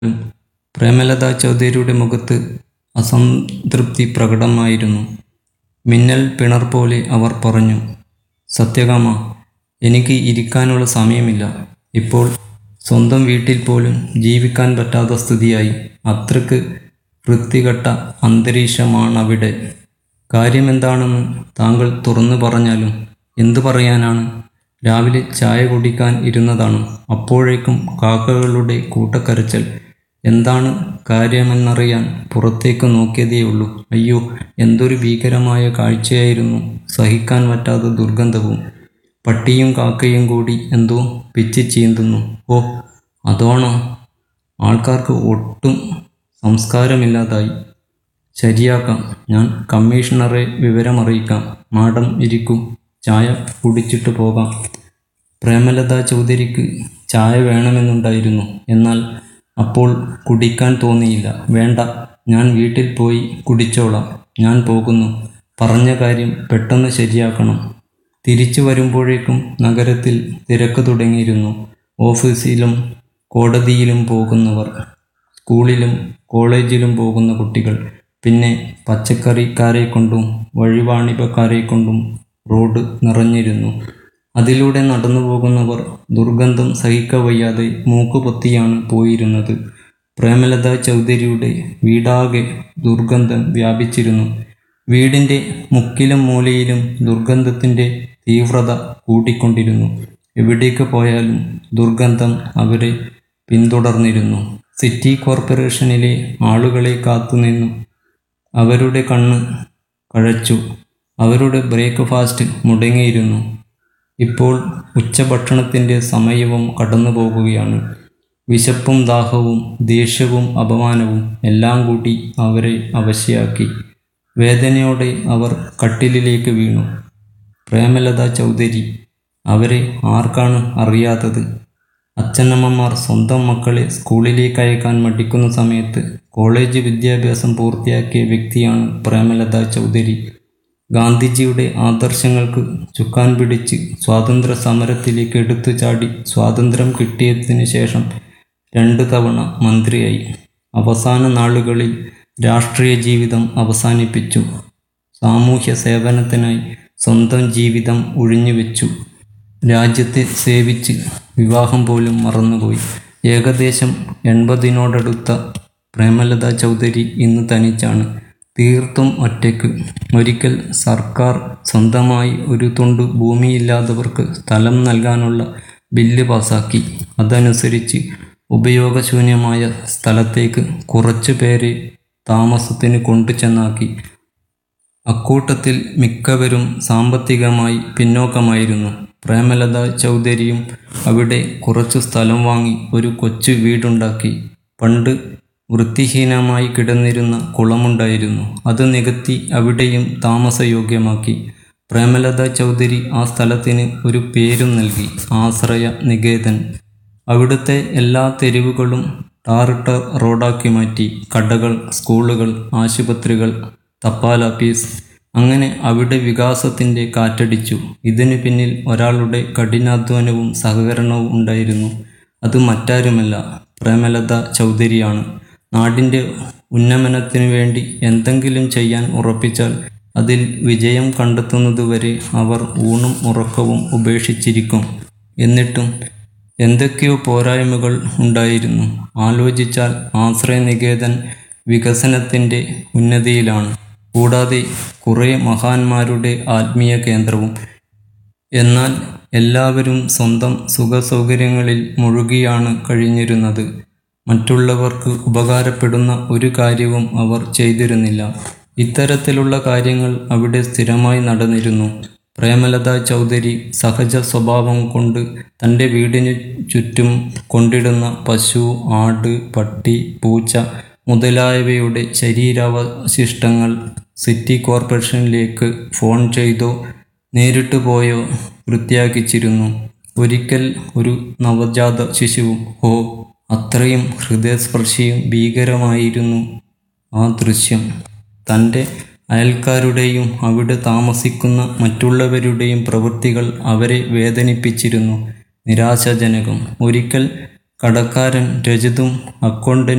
പ്രേമലത ചൗധരിയുടെ മുഖത്ത് അസംതൃപ്തി പ്രകടമായിരുന്നു. മിന്നൽ പിണർ പോലെ അവർ പറഞ്ഞു. സത്യഭാമ, എനിക്ക് ഇരിക്കാനുള്ള സമയമില്ല. ഇപ്പോൾ സ്വന്തം വീട്ടിൽ പോലും ജീവിക്കാൻ പറ്റാത്ത സ്ഥിതിയായി. അത്രയ്ക്ക് വൃത്തികെട്ട അന്തരീക്ഷമാണവിടെ. കാര്യമെന്താണെന്ന് താങ്കൾ തുറന്നു പറഞ്ഞാലും. എന്ത് പറയാനാണ്. രാവിലെ ചായ കുടിക്കാൻ ഇരുന്നതാണ്. അപ്പോഴേക്കും കാക്കകളുടെ കൂട്ടക്കരച്ചിൽ. എന്താണ് കാര്യമെന്നറിയാൻ പുറത്തേക്ക് നോക്കിയതേയുള്ളൂ. അയ്യോ, എന്തൊരു ഭീകരമായ കാഴ്ചയായിരുന്നു. സഹിക്കാൻ പറ്റാത്ത ദുർഗന്ധവും. പട്ടിയും കാക്കയും കൂടി എന്തോ പിച്ചിച്ചീന്തുന്നു. ഓ, അതാണോ. ആൾക്കാർക്ക് ഒട്ടും സംസ്കാരമില്ലാതായി. ശരിയാക്കാം. ഞാൻ കമ്മീഷണറെ വിവരമറിയിക്കാം. മാഡം ഇരിക്കൂ. ചായ കുടിച്ചിട്ട് പോകാം. പ്രേമലത ചൗധരിക്ക് ചായ വേണമെന്നുണ്ടായിരുന്നു. എന്നാൽ അപ്പോൾ കുടിക്കാൻ തോന്നിയില്ല. വേണ്ട, ഞാൻ വീട്ടിൽ പോയി കുടിച്ചോളാം. ഞാൻ പോകുന്നു. പറഞ്ഞ കാര്യം പെട്ടെന്ന് ശരിയാക്കണം. തിരിച്ചു വരുമ്പോഴേക്കും നഗരത്തിൽ തിരക്ക് തുടങ്ങിയിരുന്നു. ഓഫീസിലും കോടതിയിലും പോകുന്നവർ, സ്കൂളിലും കോളേജിലും പോകുന്ന കുട്ടികൾ, പിന്നെ പച്ചക്കറിക്കാരെക്കൊണ്ടും വഴിവാണിഭക്കാരെക്കൊണ്ടും റോഡ് നിറഞ്ഞിരുന്നു. അതിലൂടെ നടന്നുപോകുന്നവർ ദുർഗന്ധം സഹിക്കവയ്യാതെ മൂക്കുപൊത്തിയാണ് പോയിരുന്നത്. പ്രേമലത ചൗധരിയുടെ വീടാകെ ദുർഗന്ധം വ്യാപിച്ചിരുന്നു. വീടിന്റെ മുക്കിലും മൂലയിലും ദുർഗന്ധത്തിന്റെ തീവ്രത കൂടിക്കൊണ്ടിരുന്നു. എവിടേക്ക് പോയാലും ദുർഗന്ധം അവരെ പിന്തുടർന്നിരുന്നു. സിറ്റി കോർപ്പറേഷനിലെ ആളുകളെ കാത്തുനിന്നു. അവരുടെ കണ്ണ് കഴച്ചു. അവരുടെ ബ്രേക്ക് ഫാസ്റ്റ് മുടങ്ങിയിരുന്നു. ഇപ്പോൾ ഉച്ചഭക്ഷണത്തിന്റെ സമയവും കടന്നുപോകുകയാണ്. വിശപ്പും ദാഹവും ദേഷ്യവും അപമാനവും എല്ലാം കൂടി അവരെ അവശയാക്കി. വേദനയോടെ അവർ കട്ടിലിലേക്ക് വീണു. പ്രേമലത ചൗധരി. അവരെ ആർക്കാണ് അറിയാത്തത്. അച്ഛനമ്മമാർ സ്വന്തം മക്കളെ സ്കൂളിലേക്കയക്കാൻ മടിക്കുന്ന സമയത്ത് കോളേജ് വിദ്യാഭ്യാസം പൂർത്തിയാക്കിയ വ്യക്തിയാണ് പ്രേമലത ചൗധരി. ഗാന്ധിജിയുടെ ആദർശങ്ങൾക്ക് ചുക്കാൻ പിടിച്ച് സ്വാതന്ത്ര്യസമരത്തിലേക്ക് എടുത്തുചാടി സ്വാതന്ത്ര്യം കിട്ടിയതിന് ശേഷം രണ്ട് തവണ മന്ത്രിയായി. അവസാന നാളുകളിൽ രാഷ്ട്രീയ ജീവിതം അവസാനിപ്പിച്ചു. സാമൂഹ്യസേവനത്തിനായി സ്വന്തം ജീവിതം ഉഴിഞ്ഞുവെച്ചു. രാജ്യത്തെ സേവിച്ച് വിവാഹം പോലും മറന്നുപോയി. ഏകദേശം എൺപതിനോടടുത്ത പ്രേമലത ചൗധരി ഇന്ന് തനിച്ചാണ്. തീർത്തും ഒറ്റയ്ക്ക്. ഒരിക്കൽ സർക്കാർ സ്വന്തമായി ഒരു തുണ്ടു ഭൂമിയില്ലാത്തവർക്ക് സ്ഥലം നൽകാനുള്ള ബില്ല് പാസാക്കി. അതനുസരിച്ച് ഉപയോഗശൂന്യമായ സ്ഥലത്തേക്ക് കുറച്ചു പേരെ താമസത്തിന് കൊണ്ടുചെന്നാക്കി. അക്കൂട്ടത്തിൽ മിക്കവരും സാമ്പത്തികമായി പിന്നോക്കമായിരുന്നു. പ്രേമലത ചൗധരിയും അവിടെ കുറച്ചു സ്ഥലം വാങ്ങി ഒരു കൊച്ചു വീടുണ്ടാക്കി. പണ്ട് വൃത്തിഹീനമായി കിടന്നിരുന്ന കുളമുണ്ടായിരുന്നു. അത് നികത്തി അവിടെയും താമസയോഗ്യമാക്കി. പ്രേമലത ചൗധരി ആ സ്ഥലത്തിന് ഒരു പേരും നൽകി. ആശ്രയ നികേതൻ. അവിടുത്തെ എല്ലാ തെരുവുകളും ടാറിട്ട റോഡാക്കി മാറ്റി. കടകൾ, സ്കൂളുകൾ, ആശുപത്രികൾ, തപാലാപ്പീസ്, അങ്ങനെ അവിടെ വികാസത്തിന്റെ കാറ്റടിച്ചു. ഇതിനു പിന്നിൽ ഒരാളുടെ കഠിനാധ്വാനവും സഹകരണവും ഉണ്ടായിരുന്നു. അത് മറ്റാരുമല്ല, പ്രേമലത ചൗധരിയാണ്. നാടിന്റെ ഉന്നമനത്തിനുവേണ്ടി എന്തെങ്കിലും ചെയ്യാൻ ഉറപ്പിച്ചാൽ അതിൽ വിജയം കണ്ടെത്തുന്നതുവരെ അവർ ഊണും ഉറക്കവും ഉപേക്ഷിച്ചിരിക്കും. എന്നിട്ടും എന്തൊക്കെയോ പോരായ്മകൾ ഉണ്ടായിരുന്നു. ആലോചിച്ചാൽ ആശ്രയനികേതൻ വികസനത്തിന്റെ ഉന്നതിയിലാണ്. കൂടാതെ കുറെ മഹാന്മാരുടെ ആത്മീയ കേന്ദ്രവും. എന്നാൽ എല്ലാവരും സ്വന്തം സുഖസൗകര്യങ്ങളിൽ മുഴുകിയാണ് കഴിഞ്ഞിരുന്നത്. മറ്റുള്ളവർക്ക് ഉപകാരപ്പെടുന്ന ഒരു കാര്യവും അവർ ചെയ്തിരുന്നില്ല. ഇത്തരത്തിലുള്ള കാര്യങ്ങൾ അവിടെ സ്ഥിരമായി നടന്നിരുന്നു. പ്രേമലത ചൗധരി സഹജ സ്വഭാവം കൊണ്ട് തന്റെ വീടിനു ചുറ്റും കൊണ്ടിടുന്ന പശു, ആട്, പട്ടി, പൂച്ച മുതലായവയുടെ ശരീരാവശിഷ്ടങ്ങൾ സിറ്റി കോർപ്പറേഷനിലേക്ക് ഫോൺ ചെയ്തോ നേരിട്ട് പോയോ വൃത്തിയാക്കിച്ചിരുന്നു. ഒരിക്കൽ ഒരു നവജാത ശിശുവും. ഹോ, അത്രയും ഹൃദയസ്പർശിയും ഭീകരവുമായിരുന്നു ആ ദൃശ്യം. തന്റെ അയൽക്കാരുടെയും അവിടെ താമസിക്കുന്ന മറ്റുള്ളവരുടെയും പ്രവൃത്തികൾ അവരെ വേദനിപ്പിച്ചിരുന്നു. നിരാശാജനകം. ഒരിക്കൽ കടക്കാരൻ രജതും അക്കൗണ്ടന്റ്